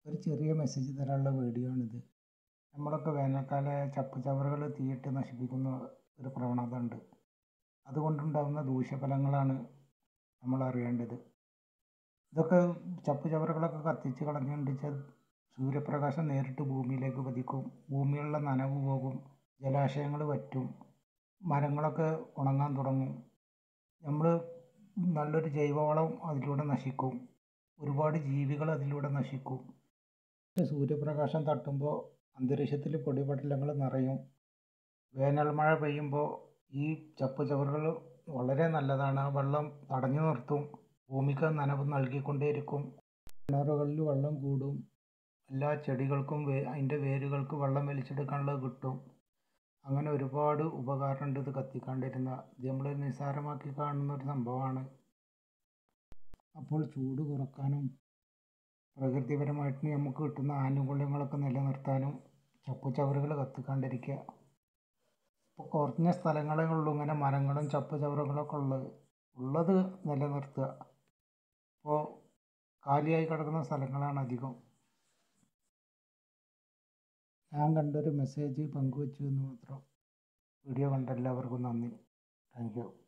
ഒരു ചെറിയ മെസ്സേജ് തരാനുള്ള വീഡിയോ ആണിത് നമ്മളൊക്കെ വേനൽക്കാല ചപ്പ് ചവറുകൾ തീയിട്ട് നശിപ്പിക്കുന്ന ഒരു പ്രവണത ഉണ്ട് അതുകൊണ്ടുണ്ടാകുന്ന ദൂഷ്യഫലങ്ങളാണ് നമ്മൾ അറിയേണ്ടത് ഇതൊക്കെ ചപ്പ് ചവറുകളൊക്കെ കത്തിച്ച് കളഞ്ഞുകൊണ്ട് വെച്ചാൽ സൂര്യപ്രകാശം നേരിട്ട് ഭൂമിയിലേക്ക് പതിക്കും ഭൂമിയിലുള്ള നനവ് പോകും ജലാശയങ്ങൾ വറ്റും മരങ്ങളൊക്കെ ഉണങ്ങാൻ തുടങ്ങും നമ്മൾ നല്ലൊരു ജൈവവളം അതിലൂടെ നശിക്കും ഒരുപാട് ജീവികൾ അതിലൂടെ നശിക്കും സൂര്യപ്രകാശം തട്ടുമ്പോൾ അന്തരീക്ഷത്തിൽ പൊടിപടലങ്ങൾ നിറയും വേനൽ മഴ പെയ്യുമ്പോൾ ഈ ചപ്പ് ചവറുകൾ വളരെ നല്ലതാണ് ആ വെള്ളം തടഞ്ഞു നിർത്തും ഭൂമിക്ക് നനവ് നൽകിക്കൊണ്ടേയിരിക്കും കിണറുകളിൽ വെള്ളം കൂടും എല്ലാ ചെടികൾക്കും വേ അതിൻ്റെ വേരുകൾക്ക് വെള്ളം വലിച്ചെടുക്കാനുള്ളത് കിട്ടും അങ്ങനെ ഒരുപാട് ഉപകാരമുണ്ട് ഇത് കത്തിക്കാണ്ടിരുന്ന ഇത് നമ്മൾ നിസ്സാരമാക്കി കാണുന്ന ഒരു സംഭവമാണ് അപ്പോൾ ചൂട് കുറക്കാനും പ്രകൃതിപരമായിട്ട് നമുക്ക് കിട്ടുന്ന ആനുകൂല്യങ്ങളൊക്കെ നിലനിർത്താനും ചപ്പ് ചവറുകൾ കത്തിക്കാണ്ടിരിക്കുക ഇപ്പോൾ കുറഞ്ഞ സ്ഥലങ്ങളേ ഉള്ളൂ ഇങ്ങനെ മരങ്ങളും ചപ്പ് ചവറുകളൊക്കെ ഉള്ളത് ഉള്ളത് നിലനിർത്തുക ഇപ്പോൾ കാലിയായി കിടക്കുന്ന സ്ഥലങ്ങളാണ് അധികം ഞാൻ കണ്ടൊരു മെസ്സേജ് പങ്കുവച്ചു എന്ന് മാത്രം വീഡിയോ കണ്ട എല്ലാവർക്കും നന്ദി താങ്ക് യു